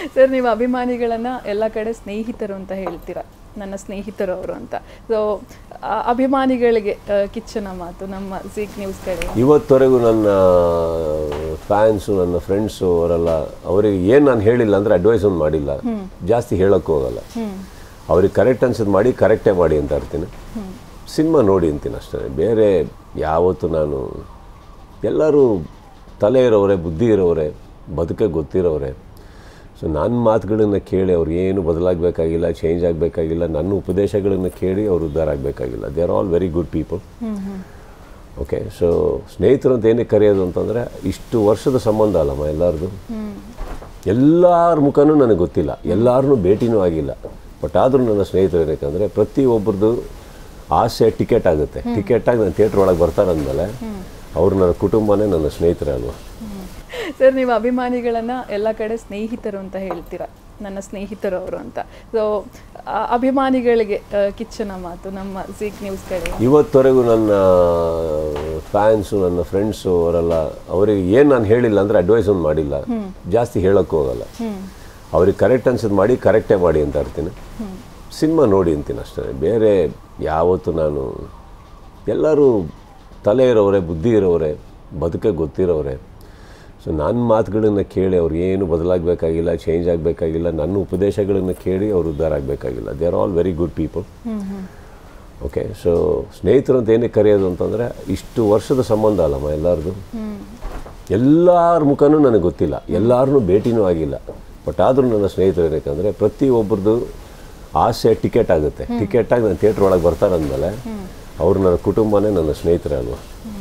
sir ನೀವು ಅಭಿಮಾನಿಗಳನ್ನ ಎಲ್ಲ ಕಡೆ ಸ್ನೇಹಿತರು ಅಂತ ಹೇಳ್ತೀರಾ ನನ್ನ ಸ್ನೇಹಿತರು ಅವರು ಅಂತ ಸೊ ಅಭಿಮಾನಿಗಳಿಗೆ ಆ, ಕಿಚ್ಚನ ಮಾತು ನಮ್ಮ ಝೀಕ್ ನ್ಯೂಸ್ ಕಡೆ ಇವತ್ತವರೆಗೂ ನನ್ನ ಫ್ಯಾನ್ಸು ನನ್ನ ಫ್ರೆಂಡ್ಸು ಅವರೆಲ್ಲ ಅವರಿಗೆ ಏನು ನಾನು ಹೇಳಿಲ್ಲ ಅಂದರೆ ಅಡ್ವೈಸ್ ಒಂದು ಮಾಡಿಲ್ಲ ಜಾಸ್ತಿ ಹೇಳೋಕ್ಕೂ ಹೋಗಲ್ಲ ಅವ್ರಿಗೆ ಕರೆಕ್ಟ್ ಅನ್ಸೋದು ಮಾಡಿ ಕರೆಕ್ಟೇ ಮಾಡಿ ಅಂತ ಇರ್ತೀನಿ ಸಿನಿಮಾ ನೋಡಿ ಅಂತೀನಿ ಅಷ್ಟೇ ಬೇರೆ ಯಾವತ್ತು ನಾನು ಎಲ್ಲರೂ ತಲೆ ಇರೋರೆ ಬುದ್ಧಿ ಇರೋರೆ ಬದುಕೆ ಗೊತ್ತಿರೋರೆ ಸೊ ನನ್ನ ಮಾತುಗಳನ್ನು ಕೇಳಿ ಅವ್ರು ಏನು ಬದಲಾಗಬೇಕಾಗಿಲ್ಲ ಚೇಂಜ್ ಆಗಬೇಕಾಗಿಲ್ಲ ನನ್ನ ಉಪದೇಶಗಳನ್ನು ಕೇಳಿ ಅವ್ರು ಉದ್ಧಾರ ಆಗಬೇಕಾಗಿಲ್ಲ they are all very good people okay so ಸ್ನೇಹಿತರು ಅಂತ ಏನಕ್ಕೆ ಕರೆಯೋದು ಅಂತಂದರೆ ಇಷ್ಟು ವರ್ಷದ ಸಂಬಂಧ ಅಲ್ಲಮ್ಮ ಎಲ್ಲರದು ಎಲ್ಲರ ಮುಖನೂ ನನಗೆ ಗೊತ್ತಿಲ್ಲ ಎಲ್ಲರನ್ನೂ ಭೇಟಿನೂ ಆಗಿಲ್ಲ ಬಟ್ ಆದರೂ ನನ್ನ ಸ್ನೇಹಿತರು ಏನಕ್ಕಂದರೆ ಪ್ರತಿಯೊಬ್ಬರದು ಆಸೆ ಟಿಕೆಟ್ ಆಗುತ್ತೆ ಟಿಕೆಟ್ ಆಗಿ ನಾನು ಥಿಯೇಟ್ರ್ ಒಳಗೆ ಬರ್ತಾರಂದಮೇಲೆ ಅವರು ನನ್ನ ಕುಟುಂಬನೇ ನನ್ನ ಸ್ನೇಹಿತರೇ ಅಲ್ವಾ ಸರ್ ನೀವು ಅಭಿಮಾನಿಗಳನ್ನ ಎಲ್ಲ ಕಡೆ ಸ್ನೇಹಿತರು ಅಂತ ಹೇಳ್ತೀರಾ ನನ್ನ ಸ್ನೇಹಿತರು ಅವರು ಅಂತ ಸೊ ಅಭಿಮಾನಿಗಳಿಗೆ ಆ, ಕಿಚ್ಚನ ಮಾತು ನಮ್ಮ ಝೀಕ್ ನ್ಯೂಸ್ ಕಡೆ ಇವತ್ತವರೆಗೂ ನನ್ನ ಫ್ಯಾನ್ಸು ನನ್ನ ಫ್ರೆಂಡ್ಸು ಅವರೆಲ್ಲ ಅವರಿಗೆ ಏನು ನಾನು ಹೇಳಿಲ್ಲ ಅಂದರೆ ಅಡ್ವೈಸ್ ಒಂದು ಮಾಡಿಲ್ಲ ಜಾಸ್ತಿ ಹೇಳೋಕ್ಕೂ ಹೋಗಲ್ಲ ಅವ್ರಿಗೆ ಕರೆಕ್ಟ್ ಅನ್ಸೋದು ಮಾಡಿ ಕರೆಕ್ಟೇ ಮಾಡಿ ಅಂತ ಇರ್ತೀನಿ ಸಿನಿಮಾ ನೋಡಿ ಅಂತೀನಿ ಅಷ್ಟೇ ಬೇರೆ ಯಾವತ್ತು ನಾನು ಎಲ್ಲರೂ ತಲೆ ಇರೋರೆ ಬುದ್ಧಿ ಇರೋರೆ ಬದುಕೆ ಗೊತ್ತಿರೋರೆ ಸೊ ನನ್ನ ಮಾತುಗಳನ್ನು ಕೇಳಿ ಅವ್ರು ಏನು ಬದಲಾಗಬೇಕಾಗಿಲ್ಲ ಚೇಂಜ್ ಆಗಬೇಕಾಗಿಲ್ಲ ನನ್ನ ಉಪದೇಶಗಳನ್ನು ಕೇಳಿ ಅವ್ರು ಉದ್ಧಾರ ಆಗಬೇಕಾಗಿಲ್ಲ they are all very good people okay so ಸ್ನೇಹಿತರು ಅಂತ ಏನಕ್ಕೆ ಕರೆಯೋದು ಅಂತಂದರೆ ಇಷ್ಟು ವರ್ಷದ ಸಂಬಂಧ ಅಲ್ಲಮ್ಮ ಎಲ್ಲರದು ಎಲ್ಲರ ಮುಖನೂ ನನಗೆ ಗೊತ್ತಿಲ್ಲ ಎಲ್ಲರನ್ನೂ ಭೇಟಿನೂ ಆಗಿಲ್ಲ ಬಟ್ ಆದರೂ ನನ್ನ ಸ್ನೇಹಿತರು ಏನಕ್ಕಂದರೆ ಪ್ರತಿಯೊಬ್ಬರದು ಆಸೆ ಟಿಕೆಟ್ ಆಗುತ್ತೆ ಟಿಕೆಟ್ ಆಗಿ ನಾನು ಥಿಯೇಟ್ರ್ ಒಳಗೆ ಬರ್ತಾರಂದಮೇಲೆ ಅವರು ನನ್ನ ಕುಟುಂಬನೇ ನನ್ನ ಸ್ನೇಹಿತರೇ ಅಲ್ವಾ